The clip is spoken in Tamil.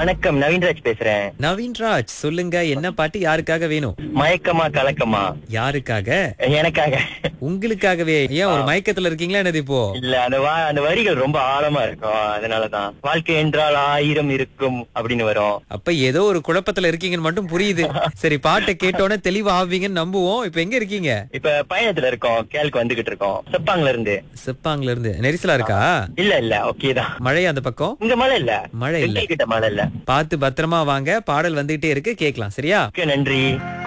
வணக்கம் நவீன்ராஜ் பேசுறேன் நவீன்ராஜ் சொல்லுங்க என்ன பாட்டு யாருக்காக வேணும் மயக்கமா கலக்கமா யாருக்காக எனக்காக உங்களுக்காகவே ஏன் ஒரு மயக்கத்துல இருக்கீங்களா என்னது இப்போ இல்ல அந்த வா அந்த வரிகள் ரொம்ப ஆழமா இருக்கும் அதனாலதான் வாழ்க்கை என்றால் ஆயிரம் இருக்கும் அப்படின்னு வரும் அப்ப ஏதோ ஒரு குழப்பத்துல இருக்கீங்கன்னு மட்டும் புரியுது சரி பாட்டை கேட்டோன்னே தெளிவா ஆவீங்கன்னு நம்புவோம் இப்ப எங்க இருக்கீங்க இப்ப பயணத்துல இருக்கோம் கேளுக்கு வந்துகிட்டு இருக்கோம் செப்பாங்கல இருந்து செப்பாங்கல இருந்து நெரிசலா இருக்கா இல்ல இல்ல ஓகே தான் மழை அந்த பக்கம் இங்க மழை இல்ல மழை இல்ல கிட்ட மழை இல்ல பார்த்து பத்திரமா வாங்க பாடல் வந்துகிட்டே இருக்கு கேக்கலாம் சரியா ஓகே நன்றி